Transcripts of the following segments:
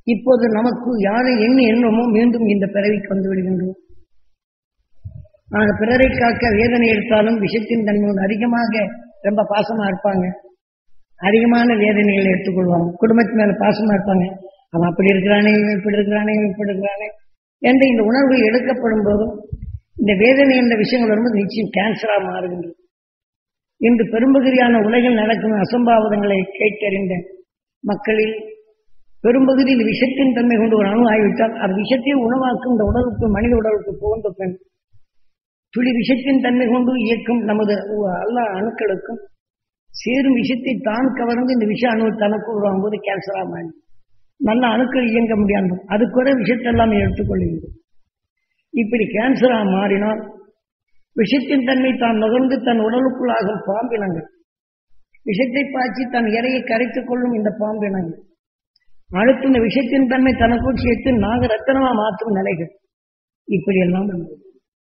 இப்போது நமக்கு யாரை எண்ணி எண்ணமோ மீண்டும் இந்த பிறவிக்கு வந்து விடுகின்றோம் நாங்கள் பிறரை காக்க வேதனை எடுத்தாலும் விஷத்தின் தன்மை அதிகமாக ரொம்ப பாசமா இருப்பாங்க அதிகமான வேதனைகளை எடுத்துக்கொள்வாங்க குடும்பத்து மேல பாசமா இருப்பாங்க அவன் அப்படி இருக்கிறானே இவன் இப்படி இருக்கிறானே இவன் இப்படி இருக்கிறானே என்ற இந்த உணர்வு எடுக்கப்படும் போதும் இந்த வேதனை என்ற விஷயங்கள் வரும்போது நிச்சயம் கேன்சரா மாறுகின்றது இன்று பெரும்பகுதியான உலகில் நடக்கும் அசம்பாவிதங்களை கேட்டறிந்த மக்களில் பெரும்பகுதியில் விஷத்தின் தன்மை கொண்டு ஒரு அணு ஆகிவிட்டால் அது விஷத்தை உணவாக்கும் இந்த உடலுக்கு மனித உடலுக்கு புகுந்த பெண் துளி விஷத்தின் தன்மை கொண்டு இயக்கும் நமது எல்லா அணுக்களுக்கும் சேரும் விஷத்தை தான் கவர்ந்து இந்த விஷ அணு தனக்கு உருவாகும் போது கேன்சரா மாறி நல்ல அணுக்கள் இயங்க முடியாது அது கூட விஷத்தெல்லாம் எடுத்துக்கொள்கிறது இப்படி கேன்சரா மாறினால் விஷத்தின் தன்மை தான் நுகர்ந்து தன் உடலுக்குள் ஆகும் பாம்பினங்கள் விஷத்தை பாய்ச்சி தன் இறையை கரைத்துக் கொள்ளும் இந்த பாம்பினங்கள் அடுத்து இந்த விஷத்தின் தன்மை தனக்குள் சேர்த்து நாக ரத்தனமா மாற்றும் நிலைகள் இப்படி எல்லாம் உள்ளது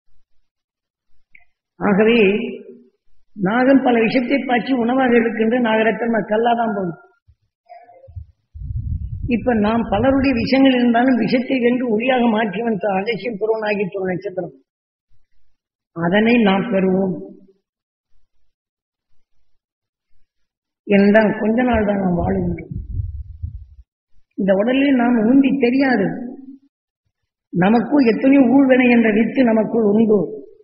ஆகவே நாகம் பல விஷத்தை பாய்ச்சி உணவாக எடுக்கின்ற நாகரத்தன்மா கல்லாதான் போகும் இப்ப நாம் பலருடைய விஷயங்கள் இருந்தாலும் விஷத்தை வென்று ஒளியாக மாற்றியவன் அலட்சியம் புறவனாகி தோணும் நட்சத்திரம் அதனை நாம் பெறுவோம் என்றால் கொஞ்ச நாள் தான் நாம் வாழுகின்றோம் இந்த உடலில் நாம் உந்தி தெரியாது நமக்குள் எத்தனையோ ஊழ்வினை என்ற வித்து நமக்குள் உண்டு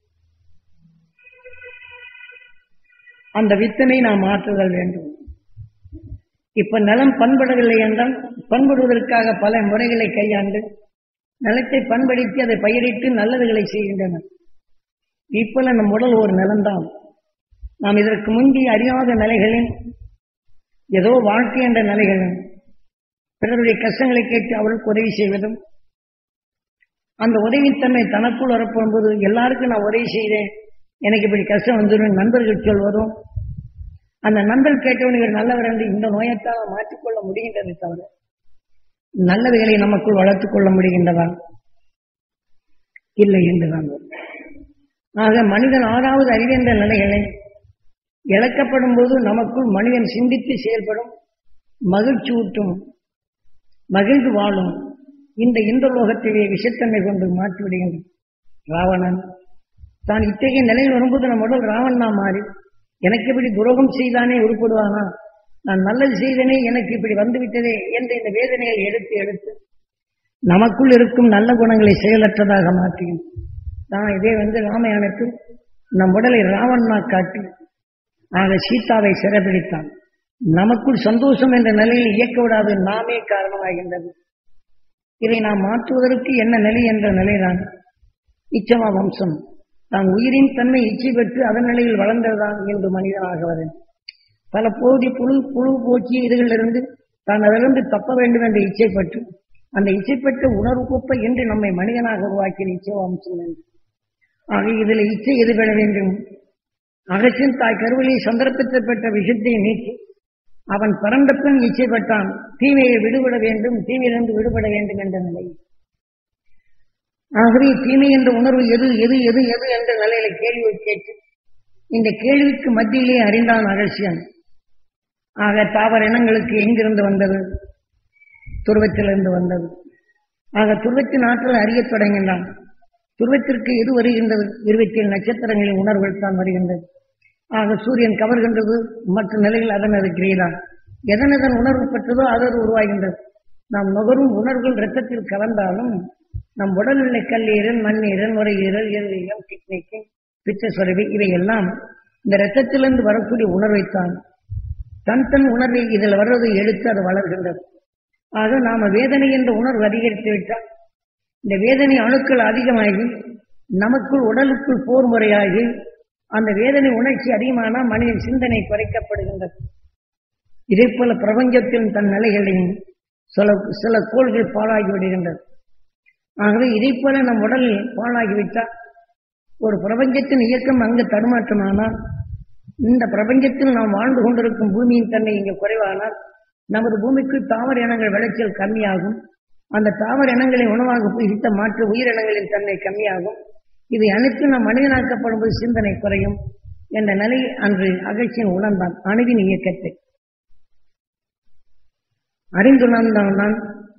அந்த வித்தனை நாம் மாற்றுதல் வேண்டும் இப்ப நிலம் பண்படவில்லை என்றால் பண்படுவதற்காக பல முறைகளை கையாண்டு நிலத்தை பண்படுத்தி அதை பயிரிட்டு நல்லதுகளை செய்கின்றனர் இப்போல நம் உடல் ஒரு நிலம்தான் நாம் இதற்கு முந்தி அறியாத நிலைகளில் ஏதோ வாழ்க்கை என்ற நிலைகளில் பிறருடைய கஷ்டங்களை கேட்டு அவர்களுக்கு உதவி செய்வதும் அந்த உதவித்தன்மை தனக்குள் வரப்போகும்போது எல்லாருக்கும் நான் உதவி செய்தேன் எனக்கு இப்படி கஷ்டம் வந்துடும் நண்பர்கள் சொல்வதும் அந்த நண்பர் கேட்டவன் இவர் நல்லவர் என்று இந்த நோயத்தால் மாற்றிக்கொள்ள முடிகின்றது தவிர நல்லவைகளை நமக்குள் வளர்த்துக் கொள்ள முடிகின்றதா இல்லை என்றுதான் ஆக மனிதன் ஆறாவது அறிவென்ற நிலைகளை இழக்கப்படும் போது நமக்குள் மனிதன் சிந்தித்து செயல்படும் மகிழ்ச்சி ஊட்டும் மகிழ்ந்து வாழும் இந்த இந்த லோகத்திலே விஷத்தன்மை கொண்டு மாற்றிவிடுகின்றன ராவணன் தான் இத்தகைய நிலையில் வரும்போது நம்ம உடல் ராவணனா மாறி எனக்கு இப்படி துரோகம் செய்தானே உருப்படுவானா நான் நல்லது செய்தனே எனக்கு இப்படி வந்துவிட்டதே என்ற இந்த வேதனையை எடுத்து எடுத்து நமக்குள் இருக்கும் நல்ல குணங்களை செயலற்றதாக மாற்றியும் நான் இதே வந்து ராமாயணத்தில் நம் உடலை ராவணனா காட்டி ஆக சீதாவை சிறைபிடித்தான் நமக்குள் சந்தோஷம் என்ற நிலையில் இயக்க விடாது நாமே காரணமாகின்றது இதை நாம் மாற்றுவதற்கு என்ன நிலை என்ற நிலைதான் இச்சமா வம்சம் தான் உயிரின் தன்மை இச்சை பெற்று அதன் நிலையில் வளர்ந்ததுதான் என்று மனிதனாகவது பல போதி புழு புழு போக்கி இதுகளிலிருந்து தான் அதிலிருந்து தப்ப வேண்டும் என்ற இச்சைப்பட்டு அந்த இச்சைப்பட்ட உணர்வு குப்பை என்று நம்மை மனிதனாக உருவாக்கிய இச்சை வம்சம் என்று ஆக இதில் இச்சை எதிர்பட வேண்டும் அகற்றின் தாய் கருவிலை சந்தர்ப்பத்தில் பெற்ற விஷயத்தை நீக்கி அவன் பரந்த பின் இச்சைப்பட்டான் தீமையை விடுபட வேண்டும் தீமையிலிருந்து விடுபட வேண்டும் என்ற நிலை ஆகவே தீமை என்ற உணர்வு எது எது எது எது என்ற நிலையில கேள்வி கேட்டு இந்த கேள்விக்கு மத்தியிலே அறிந்தான் அகசியன் ஆக தாவர இனங்களுக்கு எங்கிருந்து வந்தது துருவத்திலிருந்து வந்தது ஆக துருவத்தின் ஆற்றல் அறியத் தொடங்கினான் துருவத்திற்கு எது வருகின்றது இருபத்தி ஏழு நட்சத்திரங்களின் உணர்வுகள் தான் வருகின்றது ஆக சூரியன் கவர்கின்றது மற்ற நிலையில் அதன் இருக்கிறான் எதன் எதன் உணர்வு பெற்றதோ அதது உருவாகின்றது நாம் நுகரும் உணர்வுகள் ரத்தத்தில் கலந்தாலும் நம் உடலுள்ள கல்லீரல் மண்ணீரல் நுரையீரல் எதிரியம் கிட்னிக்கு பிச்சசுரவி இவையெல்லாம் இந்த ரத்தத்திலிருந்து வரக்கூடிய உணர்வைத்தான் தன் தன் உணர்வை இதில் வர்றதை எடுத்து அது வளர்கின்றது ஆக நாம வேதனை என்ற உணர்வு அதிகரித்து விட்டால் இந்த வேதனை அணுக்கள் அதிகமாகி நமக்குள் உடலுக்குள் போர் முறையாகி அந்த வேதனை உணர்ச்சி அதிகமானால் மனிதன் சிந்தனை குறைக்கப்படுகின்றது இதே போல பிரபஞ்சத்தின் தன் நிலைகளையும் சில சில கோள்கள் பாழாகி விடுகின்றது ஆகவே இதை போல நம் உடலில் பாழாகிவிட்டால் ஒரு பிரபஞ்சத்தின் இயக்கம் அங்கு தடுமாற்றமானால் இந்த பிரபஞ்சத்தில் நாம் வாழ்ந்து கொண்டிருக்கும் பூமியின் தன்மை இங்கு குறைவானால் நமது பூமிக்கு தாவர இனங்கள் விளைச்சல் கம்மியாகும் அந்த தாவர இனங்களை உணவாக பிரித்த மாற்று உயிரினங்களின் தன்மை கம்மியாகும் இவை அனைத்தும் நம் மனிதனாக்கப்படும் போது சிந்தனை குறையும் என்ற நிலை அன்று அகழ்ச்சியின் உணர்ந்தான் அணுவின் இயக்கத்தை அறிந்துணர்ந்தான்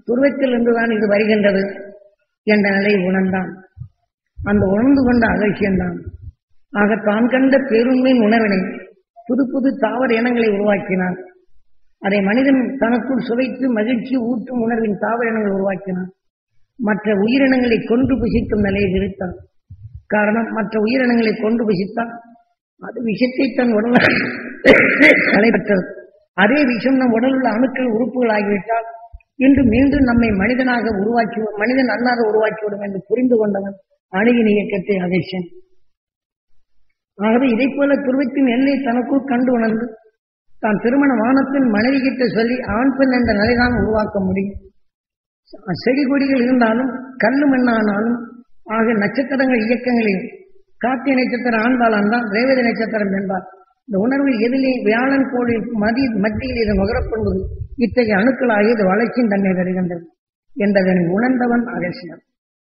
துருவத்திலிருந்துதான் இது வருகின்றது என்ற நிலையை உணர்ந்தான் அந்த உணர்ந்து கொண்ட அகழ்ச்சியந்தான் ஆக தான் கண்ட பேருண்மையின் உணர்வினை புது புது தாவர இனங்களை உருவாக்கினான் அதை மனிதன் தனக்குள் சுவைத்து மகிழ்ச்சி ஊட்டும் உணர்வின் தாவர இனங்களை உருவாக்கினான் மற்ற உயிரினங்களை கொன்று புசிக்கும் நிலையை விரித்தான் காரணம் மற்ற உயிரினங்களை கொண்டு புசித்தால் அது விஷத்தை தன் உடல் நடைபெற்றது அதே விஷம் நம் உடல் உள்ள அணுக்கள் உறுப்புகள் ஆகிவிட்டால் இன்று மீண்டும் நம்மை மனிதனாக உருவாக்கி மனிதன் அல்லாத உருவாக்கிவிடும் என்று புரிந்து கொண்டவன் அணுகின் இயக்கத்தை அகேஷன் ஆகவே இதை போல துருவத்தின் எல்லை தனக்குள் கண்டு உணர்ந்து தான் திருமண வானத்தின் மனைவி கிட்ட சொல்லி ஆண் பெண் என்ற நிலைதான் உருவாக்க முடியும் செடி கொடிகள் இருந்தாலும் கல்லு மண்ணானாலும் ஆக நட்சத்திரங்கள் இயக்கங்களில் காத்திய நட்சத்திரம் ஆண்பால் ஆண்டால் ரேவதி நட்சத்திரம் என்பார் இந்த உணர்வு எதிலே வியாழன் கோடி மதி மத்தியில் இது நுகரப்படுவது இத்தகைய அணுக்களாகி இது வளர்ச்சியின் தன்மை வருகின்றது என்பதனை உணர்ந்தவன் அகசியம்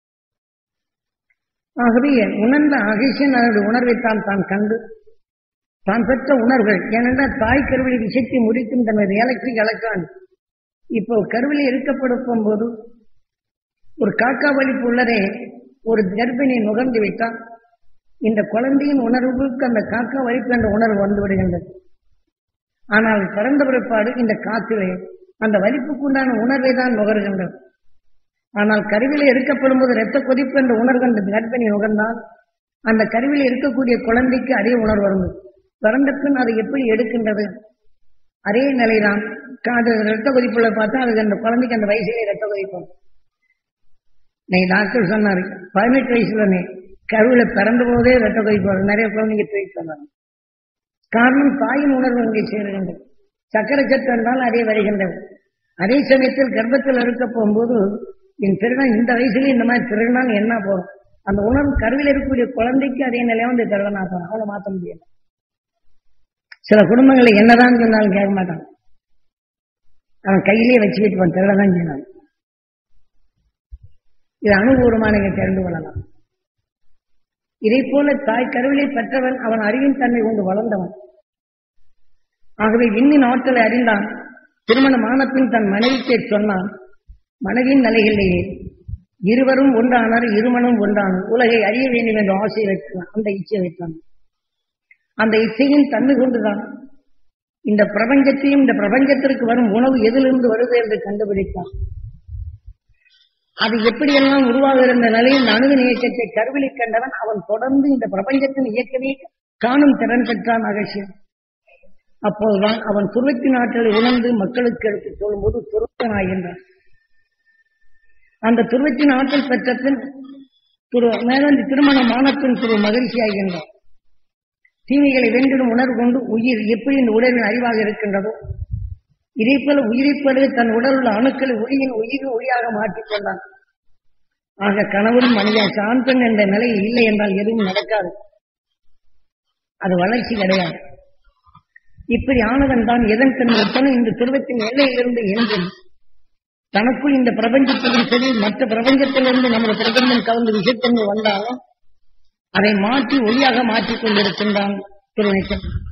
ஆகவே உணர்ந்த அகசியன் அதனுடைய உணர்வைத்தான் தான் கண்டு தான் பெற்ற உணர்வுகள் ஏனென்றால் தாய் கருவிலை விஷயத்தை முடிக்கும் தன்னுடைய எலக்ட்ரிக் எலக்ட்ரான் இப்போ கருவிலை இருக்கப்படும் போது ஒரு காக்கா வலிப்பு உள்ளதே ஒரு கர்ப்பிணி நுகர்ந்து விட்டால் இந்த குழந்தையின் உணர்வுக்கு அந்த காக்கா வலிப்பு என்ற உணர்வு வந்து விடுகின்றது ஆனால் பிறந்த பிற்பாடு இந்த காற்றிலே அந்த வலிப்புக்கு உண்டான உணர்வை தான் நுகர்கின்றது ஆனால் கருவிலே எடுக்கப்படும் போது இரத்த கொதிப்பு என்ற உணர்வு அந்த கர்ப்பிணி நுகர்ந்தால் அந்த கருவிலே இருக்கக்கூடிய குழந்தைக்கு அதே உணர்வு வரும் பிறந்த பின் அதை எப்படி எடுக்கின்றது அதே நிலைதான் அது இரத்த கொதிப்புல பார்த்தா அதுக்கு அந்த குழந்தைக்கு அந்த வயசுலேயே இரத்த கொதிப்பு நீ டாக்டர் சொன்னாரு பதினெட்டு வயசுல நீ கருவில பிறந்த போதே இரத்த கொதிப்பு வரும் நிறைய குழந்தைங்க ட்ரீட் சொன்னாங்க காரணம் தாயின் உணர்வு இங்கே சேருகின்றது சக்கரை சத்து என்றால் அதே வருகின்றது அதே சமயத்தில் கர்ப்பத்தில் இருக்க போகும்போது என் திருடன் இந்த வயசுல இந்த மாதிரி திருடனான்னு என்ன போறோம் அந்த உணர்வு கருவில் இருக்கக்கூடிய குழந்தைக்கு அதே நிலையா வந்து திருடனா போறோம் அவளை மாற்ற முடியல சில குடும்பங்களை என்னதான் சொன்னாலும் கேட்க மாட்டான் அவன் கையிலேயே வச்சுக்கிட்டு திருடதான் சொன்னான் இது அனுபூர்வமா நீங்க தெரிந்து கொள்ளலாம் இதை போல தாய் கருவிலை பெற்றவன் அவன் அறிவின் தன்மை கொண்டு வளர்ந்தவன் ஆகவே விண்ணின் ஆற்றலை அறிந்தான் திருமணம் ஆனப்பின் தன் மனைவிக்கு சொன்னான் மனைவியின் நிலைகளிலேயே இருவரும் ஒன்றானார் இருமனும் ஒன்றான உலகை அறிய வேண்டும் என்ற ஆசையை வைத்தான் அந்த இச்சை வைத்தான் அந்த இச்சையின் தன்மை கொண்டுதான் இந்த பிரபஞ்சத்தையும் இந்த பிரபஞ்சத்திற்கு வரும் உணவு எதிலிருந்து வருது என்று கண்டுபிடித்தான் அது எப்படியெல்லாம் உருவாக இருந்த நிலையில் இந்த அணுவின் இயக்கத்தை கருவிலை கண்டவன் அவன் தொடர்ந்து இந்த பிரபஞ்சத்தின் இயக்கமே காணும் திறன் பெற்றான் அகசியம் அப்போதுதான் அவன் துருவத்தின் ஆற்றலை உணர்ந்து மக்களுக்கு எடுத்துச் சொல்லும்போது துருவனாகின்றான் அந்த துருவத்தின் ஆற்றல் பெற்ற பின் திரு மேலந்தி திருமண மானத்தின் திரு மகிழ்ச்சி ஆகின்றான் தீமைகளை வென்றிடும் உணர்வு கொண்டு உயிர் எப்படி இந்த உடலின் அறிவாக இருக்கின்றதோ இதே போல உயிரைப்படு தன் உடல் உள்ள அணுக்களை ஒளியின் உயிரின் ஒளியாக மாற்றிக்கொண்டான் ஆக கணவன் மனிதன் சான் பெண் என்ற நிலையில் இல்லை என்றால் எதுவும் நடக்காது அது வளர்ச்சி கிடையாது இப்படி ஆனவன் தான் எதன் தன் ஒத்தனும் இந்த துருவத்தின் எல்லையிலிருந்து என்றும் தனக்குள் இந்த பிரபஞ்சத்திலும் சரி மற்ற பிரபஞ்சத்திலிருந்து நமது பிரபஞ்சம் கலந்து விஷயத்தன்மை வந்தாலும் அதை மாற்றி ஒளியாக மாற்றிக் கொண்டிருக்கின்றான் திருநெச்சன்